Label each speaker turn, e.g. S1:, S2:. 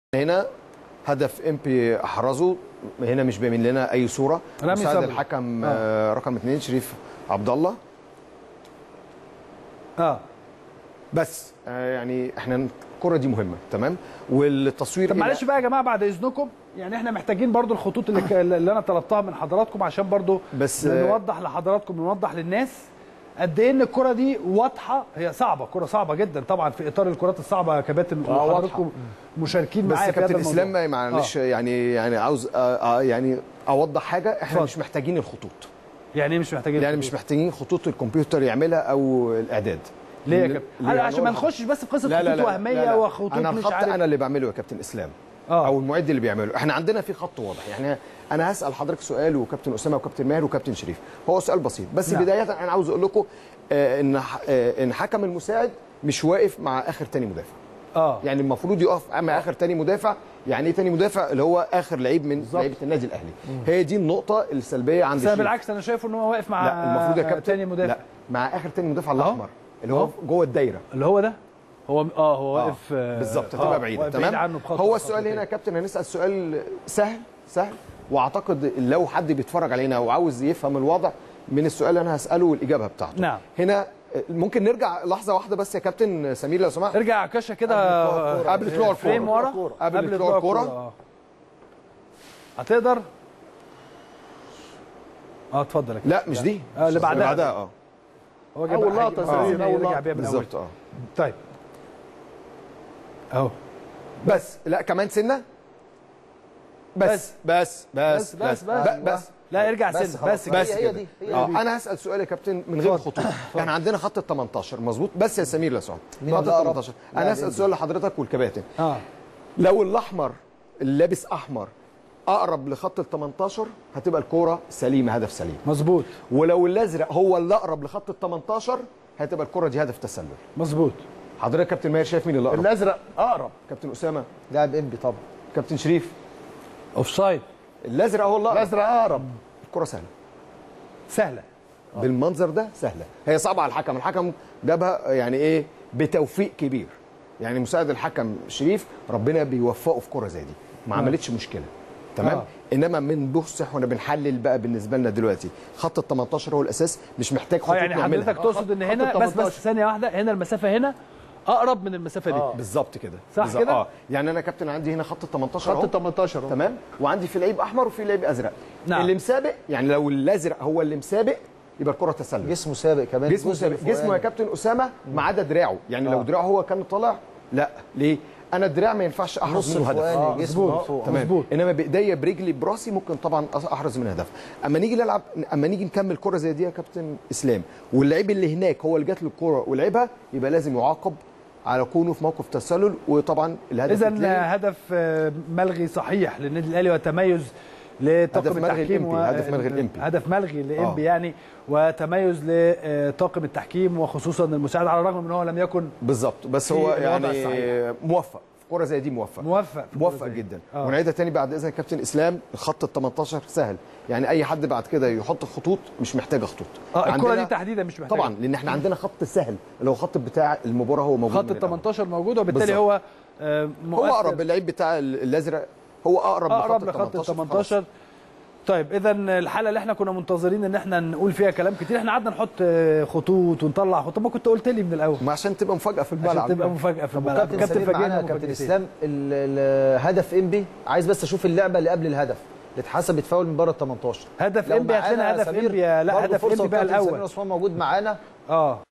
S1: هنا هدف امبي احرزه هنا مش باين لنا اي صوره
S2: رامي
S1: مساعد
S2: صبري.
S1: الحكم
S2: آه.
S1: آه. رقم اثنين شريف عبد الله
S2: اه
S1: بس آه يعني احنا الكره دي مهمه تمام والتصوير
S2: طب
S1: إلى-
S2: معلش بقى يا جماعه بعد اذنكم يعني احنا محتاجين برضو الخطوط اللي, ك- اللي انا طلبتها من حضراتكم عشان برضو
S1: بس-
S2: نوضح لحضراتكم نوضح للناس قد ايه ان الكره دي واضحه هي صعبه كره صعبه جدا طبعا في اطار الكرات الصعبه يا كباتن
S1: آه، واضحة.
S2: وحضراتكم مشاركين
S1: بس
S2: معايا في هذا
S1: كابتن
S2: الموضوع
S1: اسلام معلش يعني يعني عاوز آه آه يعني اوضح حاجه احنا
S2: اتفضل.
S1: مش محتاجين الخطوط
S2: يعني ايه مش محتاجين
S1: يعني مش محتاجين خطوط الكمبيوتر يعملها او الاعداد
S2: ليه يا
S1: ليه-
S2: كابتن
S1: ليه؟
S2: عشان ما
S1: هنقول-
S2: نخشش بس في قصه
S1: لا لا
S2: خطوط
S1: لا
S2: وهميه
S1: لا لا.
S2: وخطوط
S1: انا
S2: مش
S1: الخط
S2: عارف
S1: انا اللي بعمله يا كابتن اسلام
S2: آه.
S1: او المعد اللي بيعمله احنا عندنا في خط واضح يعني انا هسال حضرتك سؤال وكابتن اسامه وكابتن ماهر وكابتن شريف هو سؤال بسيط بس
S2: نعم.
S1: بدايه انا عاوز اقول لكم آه ان ح- آه ان حكم المساعد مش واقف مع اخر تاني مدافع
S2: اه
S1: يعني المفروض يقف مع اخر تاني مدافع يعني ايه تاني مدافع اللي هو اخر لعيب من لعيبه النادي الاهلي هي دي النقطه السلبيه عند
S2: بس انا
S1: شريف.
S2: بالعكس انا شايفه ان هو واقف مع
S1: لا المفروض يا كابتن
S2: تاني مدافع
S1: لا مع اخر تاني مدافع
S2: أهو.
S1: الاحمر اللي هو
S2: أهو.
S1: جوه الدايره
S2: اللي هو ده هو اه هو واقف
S1: آه، بالظبط
S2: آه،
S1: هتبقى بعيده
S2: واقف
S1: تمام
S2: بعيد عنه بخط
S1: هو
S2: خطوتين.
S1: السؤال هنا يا كابتن هنسال سؤال سهل سهل واعتقد لو حد بيتفرج علينا وعاوز يفهم الوضع من السؤال اللي انا هساله والاجابه بتاعته
S2: نعم.
S1: هنا ممكن نرجع لحظه واحده بس يا كابتن سمير لو سمحت
S2: ارجع كشه كده
S1: قبل طلوع الكوره
S2: فريم ورا
S1: قبل طلوع الكوره
S2: آه. هتقدر اه اتفضل يا كابتن.
S1: لا مش دي
S2: آه، اللي بعدها.
S1: بعدها اه
S2: هو جاب
S3: أول لقطة
S2: هيجيب-
S3: سليم،
S2: آه،
S3: أول
S2: يرجع
S3: لقطة.
S2: بيها من أول.
S1: بالظبط اه
S2: طيب اهو
S1: بس لا كمان سنه بس بس بس
S2: بس- بس-
S1: بس بس
S2: لا ارجع
S3: بس
S2: سن
S3: خلاص.
S2: بس
S1: بس
S3: هي- هي
S1: كده.
S3: دي، هي
S1: اه
S3: دي.
S1: انا هسال سؤال يا كابتن من غير خطوط احنا عندنا خط ال 18 مظبوط بس يا سمير لو سمحت
S3: مين
S1: خط ال
S3: الأقرب؟
S1: 18
S3: لا،
S1: انا
S3: دي-
S1: هسال
S3: دي.
S1: سؤال لحضرتك والكباتن
S2: اه
S1: لو الاحمر اللي لابس احمر اقرب لخط ال 18 هتبقى الكوره سليمه هدف سليم
S2: مظبوط
S1: ولو الازرق هو اللي اقرب لخط ال 18 هتبقى الكوره دي هدف تسلل
S2: مظبوط
S1: حضرتك يا كابتن ماهر شايف مين اللي اقرب
S3: الازرق اقرب
S1: كابتن اسامه
S3: لاعب انبي طبعا
S1: كابتن شريف
S2: اوف سايد
S1: الازرق هو اللي اقرب
S3: الازرق اقرب
S1: الكوره سهله
S2: سهله
S1: بالمنظر ده سهله هي صعبه على الحكم الحكم جابها يعني ايه بتوفيق كبير يعني مساعد الحكم شريف ربنا بيوفقه في كره زي دي ما عملتش مشكله تمام
S2: آه.
S1: آه. انما من بص احنا بنحلل بقى بالنسبه لنا دلوقتي خط ال 18 هو الاساس مش محتاج
S2: اه
S1: خطوط
S2: يعني
S1: نعملها.
S2: حضرتك تقصد ان
S3: خط
S2: هنا
S3: ال
S2: بس
S3: 18.
S2: بس ثانيه واحده هنا المسافه هنا اقرب من المسافه دي
S1: بالظبط كده
S2: صح
S1: بالظبط.
S2: كده؟
S1: اه يعني انا كابتن عندي هنا خط ال 18
S3: خط
S1: اهو
S3: ال 18 اهو.
S1: تمام وعندي في لعيب احمر وفي لعيب ازرق
S2: نعم.
S1: اللي مسابق يعني لو الازرق هو اللي مسابق يبقى الكره تسلل
S3: جسمه سابق كمان
S1: جسمه
S3: الجزء
S1: سابق
S3: الفوقاني.
S1: جسمه يا كابتن اسامه ما عدا دراعه يعني لو
S3: آه.
S1: دراعه هو كان طالع لا ليه انا الدراع ما ينفعش احرز
S3: نص
S1: منه هدف
S3: الفوقاني
S2: آه،
S3: جسمه
S2: مظبوط.
S3: من فوق
S1: تمام
S2: مظبوط.
S1: انما بايديا برجلي براسي ممكن طبعا أح- احرز من هدف اما نيجي نلعب اما نيجي نكمل كره زي دي يا كابتن اسلام واللعيب اللي هناك هو اللي جات له الكره ولعبها يبقى لازم يعاقب على كونه في موقف تسلل وطبعا الهدف
S2: اذا
S1: يتلغي.
S2: هدف آه، ملغي صحيح للنادي الاهلي وتميز لطاقم
S1: هدف ملغي
S2: التحكيم
S1: الإنبي، هدف ملغي الإنبي.
S2: هدف ملغي لإنبي
S1: آه.
S2: يعني وتميز لطاقم التحكيم وخصوصا المساعد على الرغم من هو لم يكن
S1: بالظبط بس
S2: في
S1: هو
S2: الوضع
S1: يعني
S2: الصحيح.
S1: موفق في كره زي دي موفق
S2: موفق في
S1: موفق
S2: الجزء.
S1: جدا
S2: آه.
S1: ونعيدها تاني بعد اذن كابتن اسلام الخط ال 18 سهل يعني اي حد بعد كده يحط خطوط مش محتاجه خطوط
S2: اه الكره
S1: عندنا-
S2: دي تحديدا مش محتاجه
S1: طبعا لان احنا عندنا خط سهل اللي هو خط بتاع المباراه هو موجود
S2: خط
S1: من
S2: ال
S1: الأول.
S2: 18 موجود وبالتالي
S1: بالظبط.
S2: هو آه،
S1: هو
S2: مؤثر.
S1: اقرب اللعيب بتاع ال- الازرق هو اقرب,
S2: اقرب
S1: لخط
S2: لخط ال
S1: 18
S2: 18 طيب اذا الحاله اللي احنا كنا منتظرين ان احنا نقول فيها كلام كتير احنا قعدنا نحط آه، خطوط ونطلع خطوط ما كنت قلت لي من الاول
S1: ما عشان تبقى مفاجاه في الملعب
S2: عشان تبقى مفاجاه في الملعب
S3: كابتن سليم معانا
S2: فاجئنا
S3: كابتن
S2: مفاجأتين.
S3: اسلام ال- ال- هدف انبي عايز بس اشوف اللعبه اللي قبل الهدف اللي اتحسبت فاول من بره ال 18
S2: هدف
S3: لو
S2: إنبي، هات لنا
S3: معانا
S2: هدف
S3: سمير
S2: إنبي يا- لا،
S3: برضه
S2: هدف
S3: فرصة
S2: إنبي بقى
S3: وكابتن
S2: الأول.
S3: سمير عثمان موجود معانا
S2: اه